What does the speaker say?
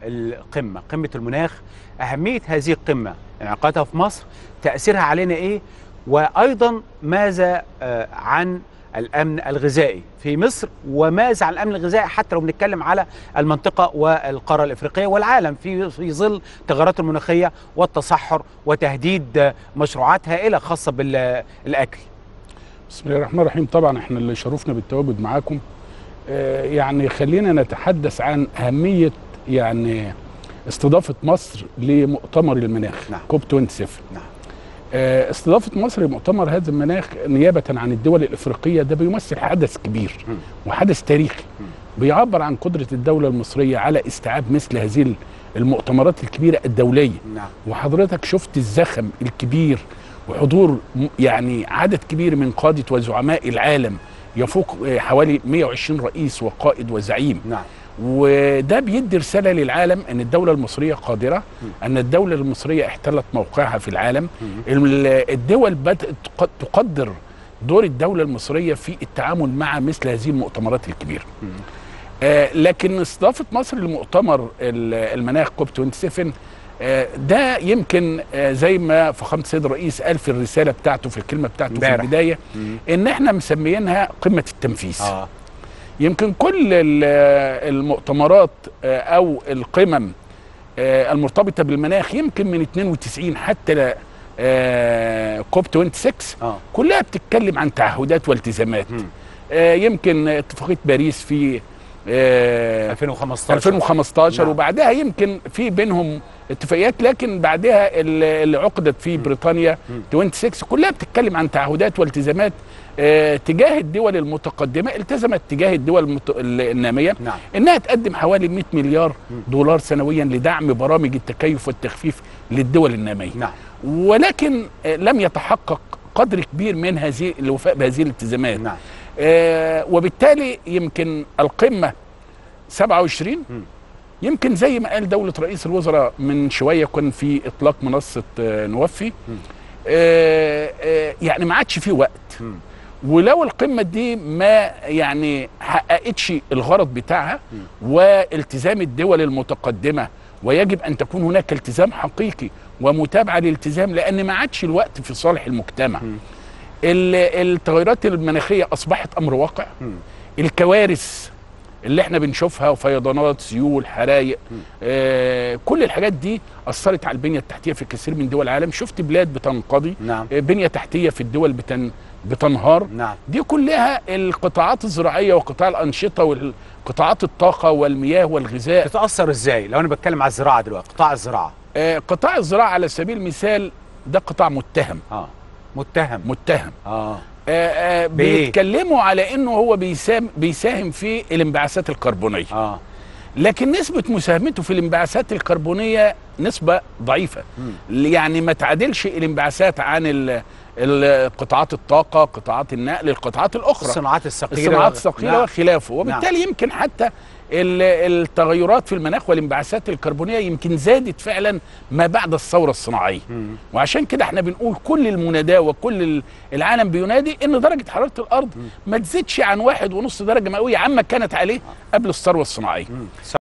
القمه قمه المناخ اهميه هذه القمه انعقادها في مصر تاثيرها علينا ايه وايضا ماذا آه، عن الامن الغذائي في مصر وماذا عن الامن الغذائي حتى لو بنتكلم على المنطقه والقاره الافريقيه والعالم في في ظل التغيرات المناخيه والتصحر وتهديد آه، مشروعات هائله خاصه بالاكل بسم الله الرحمن الرحيم طبعا احنا اللي شرفنا بالتواجد معاكم آه، يعني خلينا نتحدث عن اهميه يعني استضافه مصر لمؤتمر المناخ نعم. كوب 27 نعم آه، استضافه مصر لمؤتمر هذا المناخ نيابه عن الدول الافريقيه ده بيمثل حدث كبير مم. وحدث تاريخي مم. بيعبر عن قدره الدوله المصريه على استيعاب مثل هذه المؤتمرات الكبيره الدوليه نعم وحضرتك شفت الزخم الكبير وحضور م- يعني عدد كبير من قادة وزعماء العالم يفوق آه، حوالي 120 رئيس وقائد وزعيم نعم وده بيدي رسالة للعالم أن الدولة المصرية قادرة أن الدولة المصرية احتلت موقعها في العالم ال- الدول بدأت تق- تقدر دور الدولة المصرية في التعامل مع مثل هذه المؤتمرات الكبيرة آه، لكن استضافه مصر لمؤتمر ال- المناخ كوب 27 آه، ده يمكن آه، زي ما فخامه السيد الرئيس قال في الرساله بتاعته في الكلمه بتاعته في امبارح. البدايه مم. ان احنا مسميينها قمه التنفيذ اه يمكن كل ال- المؤتمرات آه، او القمم آه، المرتبطه بالمناخ يمكن من 92 حتى ل- آه، كوب 26 اه كلها بتتكلم عن تعهدات والتزامات مم. آه، يمكن اتفاقيه باريس في آه، 2015 2015 نعم. وبعدها يمكن في بينهم اتفاقيات لكن بعدها اللي اللي عقدت في بريطانيا 26 كلها بتتكلم عن تعهدات والتزامات آه، تجاه الدول المتقدمه التزمت تجاه الدول المت- ال- الناميه نعم انها تقدم حوالي 100 مليار دولار سنويا لدعم برامج التكيف والتخفيف للدول الناميه نعم ولكن آه، لم يتحقق قدر كبير من هذه الوفاء بهذه الالتزامات نعم آه، وبالتالي يمكن القمه 27 مم. يمكن زي ما قال دولة رئيس الوزراء من شوية كان في إطلاق منصة آه، نوفي مم. آه، آه، يعني ما عادش فيه وقت مم. ولو القمة دي ما يعني حققتش الغرض بتاعها والتزام الدول المتقدمة ويجب أن تكون هناك التزام حقيقي ومتابعة للالتزام لأن ما عادش الوقت في صالح المجتمع مم. ال- التغيرات المناخية أصبحت أمر واقع مم. الكوارث اللي احنا بنشوفها وفيضانات سيول حرايق آه كل الحاجات دي اثرت على البنيه التحتيه في كثير من دول العالم شفت بلاد بتنقضي نعم آه بنيه تحتيه في الدول بتن بتنهار نعم دي كلها القطاعات الزراعيه وقطاع الانشطه وقطاعات الطاقه والمياه والغذاء تتاثر ازاي لو انا بتكلم على الزراعه دلوقتي قطاع الزراعه آه قطاع الزراعه على سبيل المثال ده قطاع متهم اه متهم متهم اه آه آه بإيه؟ بيتكلموا على انه هو بيساهم بيساهم في الانبعاثات الكربونيه اه لكن نسبة مساهمته في الانبعاثات الكربونية نسبة ضعيفة يعني ما تعادلش الانبعاثات عن ال- ال- قطاعات الطاقة قطاعات النقل القطاعات الأخرى الصناعات الثقيله الصناعات الثقيلة نعم. وخلافه وبالتالي يمكن حتى ال- التغيرات في المناخ والانبعاثات الكربونية يمكن زادت فعلا ما بعد الثورة الصناعية مم. وعشان كده احنا بنقول كل المناداة وكل ال- العالم بينادي ان درجة حرارة الأرض ما تزيدش عن واحد ونص درجة مئوية عما كانت عليه قبل الثورة الصناعية مم.